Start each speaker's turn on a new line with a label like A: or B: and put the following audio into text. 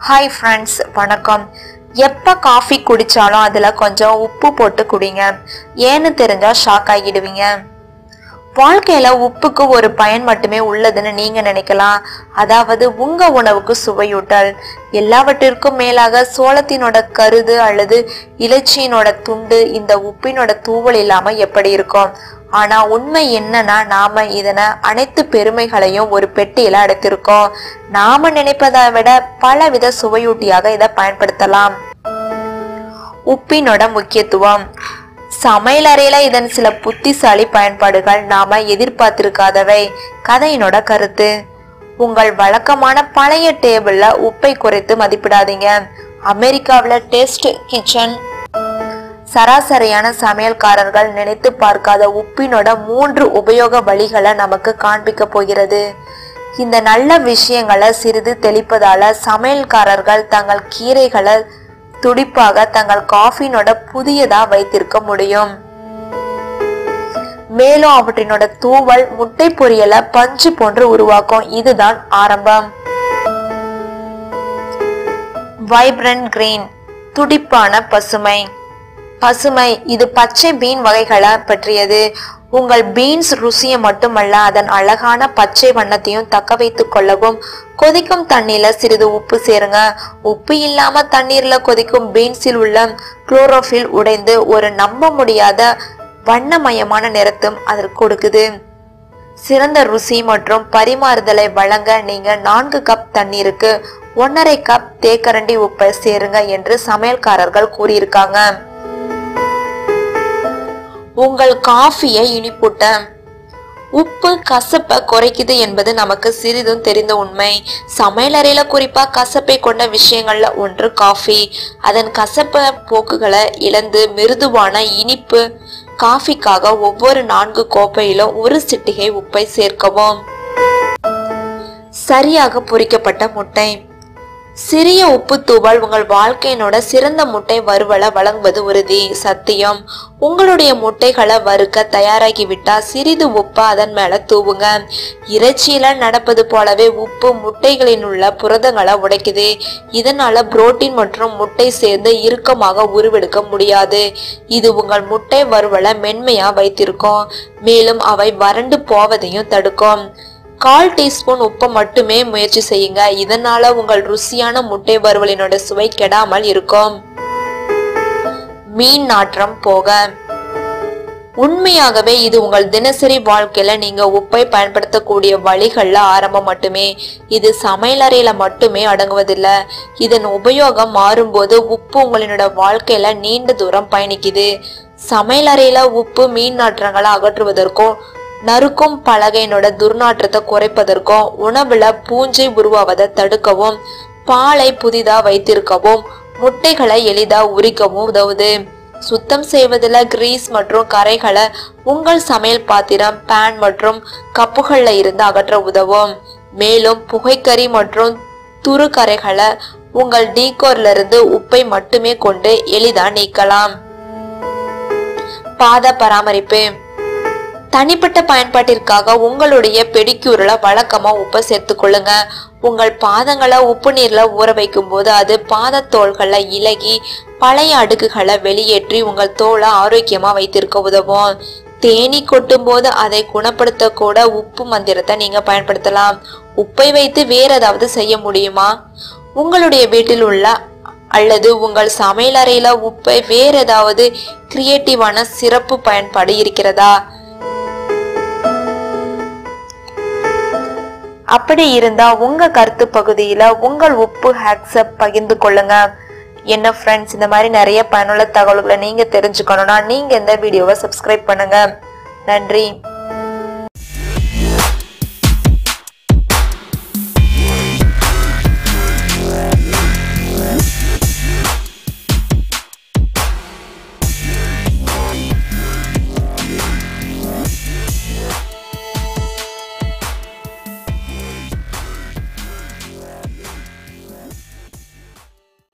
A: hi friends வணக்கம் எப்போ coffee குடித்தாலும் அதில் கொஞ்சம் உப்பு போட்டு குடிங்க ஏன்னு தெரிஞ்சால் ஷாக் ஆகிடுவீங்க வாழ்க்கையில உப்புக்கு ஒரு பயன் மட்டுமே உள்ளதுன்னு நீங்க நினைக்கலாம் அதாவது உங்க உணவுக்கு சுவையூட்டல் எல்லாவற்றிற்கும் மேலாக சோளத்தினோட கருது அல்லது இலைச்சியினோட துண்டு இந்த உப்பினோட தூவல் இல்லாம எப்படி இருக்கும் ஆனா உண்மை என்னன்னா நாம இதன அனைத்து பெருமைகளையும் ஒரு பெட்டியில அடைத்திருக்கோம் நாம நினைப்பதை விட பலவித சுவையூட்டியாக இதை பயன்படுத்தலாம் உப்பினோட முக்கியத்துவம் சமையலறையில இதன் சில புத்திசாலி பயன்பாடுகள் நாம எதிர்பார்த்திருக்காதவை கதையினோட கருத்து உங்கள் வழக்கமான பழைய டேபிள்ல உப்பை குறைத்து மதிப்பிடாதீங்க அமெரிக்காவில் டெஸ்ட் கிச்சன் சராசரியான சமையல்காரர்கள் நினைத்து பார்க்காத உப்பினோட மூன்று உபயோக வழிகளை நமக்கு காண்பிக்க போகிறது இந்த நல்ல விஷயங்களை சிறிது தெளிப்பதால சமையல்காரர்கள் தங்கள் கீரைகளை துடிப்பாக தங்கள் காஃபினோட புதியதா வைத்திருக்க முடியும் மேலும் அவற்றினோட தூவல் முட்டை பொரியலை பஞ்சு போன்று உருவாக்கும் இதுதான் ஆரம்பம் வைப்ரண்ட் கிரீன் துடிப்பான பசுமை பசுமை இது பச்சை பீன் வகைகளை பற்றியது உங்கள் பீன்ஸ் ருசியை மட்டுமல்ல அதன் அழகான பச்சை வண்ணத்தையும் தக்க வைத்துக் கொள்ளவும் கொதிக்கும் தண்ணீர்ல சிறிது உப்பு சேருங்க உப்பு இல்லாம தண்ணீர்ல கொதிக்கும் பீன்ஸில் உள்ள குளோரோஃபில் உடைந்து ஒரு நம்ப முடியாத வண்ணமயமான நிறத்தும் அதற்கு கொடுக்குது சிறந்த ருசி மற்றும் பரிமாறுதலை வழங்க நீங்க நான்கு கப் தண்ணீருக்கு ஒன்றரை கப் தேக்கரண்டி உப்பை சேருங்க என்று சமையல்காரர்கள் கூறியிருக்காங்க உங்கள் காஃபியை இனிப்பூட்ட உப்பு கசப்பை குறைக்குது என்பது நமக்கு சிறிதும் தெரிந்த உண்மை சமையலறையில குறிப்பா கசப்பை கொண்ட விஷயங்கள்ல ஒன்று காஃபி அதன் கசப்ப போக்குகளை இழந்து மிருதுவான இனிப்பு காஃபிக்காக ஒவ்வொரு நான்கு கோப்பையிலும் ஒரு சிட்டிகை உப்பை சேர்க்கவும் சரியாக பொரிக்கப்பட்ட முட்டை சிறிய உப்பு தூவல் உங்கள் வாழ்க்கையினோட சிறந்த முட்டை வறுவலை வழங்குவது உறுதி சத்தியம் உங்களுடைய முட்டைகளை வறுக்க தயாராகிவிட்டா சிறிது உப்பு அதன் மேல தூவுங்க இறைச்சியில நடப்பது போலவே உப்பு முட்டைகளில் உள்ள புரதங்களை உடைக்குது இதனால புரோட்டீன் மற்றும் முட்டை சேர்ந்து இறுக்கமாக உருவெடுக்க முடியாது இது உங்கள் முட்டை வறுவலை மென்மையா வைத்திருக்கும் மேலும் அவை வறண்டு போவதையும் தடுக்கும் கால் டீஸ்பூன் உப்பை மட்டுமே முயற்சி செய்யுங்க இதனால உங்கள் ருசியான முட்டை வறுவலினோட சுவை கெடாமல் இருக்கும் மீன் நாற்றம் போக உண்மையாகவே இது உங்கள் தினசரி வாழ்க்கையில நீங்க உப்பை பயன்படுத்தக்கூடிய வழிகள்ல ஆரம்பம் மட்டுமே இது சமையலறையில மட்டுமே அடங்குவதில்லை இதன் உபயோகம் மாறும்போது உப்பு உங்களினோட வாழ்க்கையில நீண்ட தூரம் பயணிக்குது சமையலறையில உப்பு மீன் நாற்றங்களை அகற்றுவதற்கும் நறுக்கும் பலகையினோட துர்நாற்றத்தை குறைப்பதற்கும் உணவுல பூஞ்சை உருவாவதை தடுக்கவும் பாலை புதிதா வைத்திருக்கவும் முட்டைகளை எளிதா உரிக்கவும் உதவுது சுத்தம் செய்வதில் கிரீஸ் மற்றும் கரைகளை உங்கள் சமையல் பாத்திரம் பேன் மற்றும் கப்புகள்ல இருந்து அகற்ற உதவும் மேலும் புகைக்கறி மற்றும் துரு கரைகளை உங்கள் டீகோர்ல இருந்து உப்பை மட்டுமே கொண்டு எளிதா நீக்கலாம் பாத பராமரிப்பு தனிப்பட்ட பயன்பாட்டிற்காக உங்களுடைய பெடிக்யூர்ல வழக்கமா உப்பை சேர்த்துக்கொள்ளுங்க உங்கள் பாதங்களை உப்பு நீர்ல ஊற வைக்கும் போது அது பாதத்தோள்களை இலகி பழைய அடுக்குகளை வெளியேற்றி உங்கள் தோலை ஆரோக்கியமா வைத்திருக்க உதவும் தேனி கொட்டும் போது அதை குணப்படுத்த கூட உப்பு மந்திரத்தை நீங்க பயன்படுத்தலாம் உப்பை வைத்து வேற ஏதாவது செய்ய முடியுமா உங்களுடைய வீட்டில் உள்ள அல்லது உங்கள் சமையலறையில உப்பை வேற ஏதாவது கிரியேட்டிவான சிறப்பு பயன்பாடு இருக்கிறதா அப்படி இருந்தா உங்க கருத்து பகுதியில உங்கள் உப்பு ஹேக்ஸ பகிர்ந்து கொள்ளுங்க என்ன ஃப்ரெண்ட்ஸ் இந்த மாதிரி நிறைய பயனுள்ள தகவல்களை நீங்க தெரிஞ்சுக்கணும்னா நீங்க இந்த வீடியோவை சப்ஸ்கிரைப் பண்ணுங்க நன்றி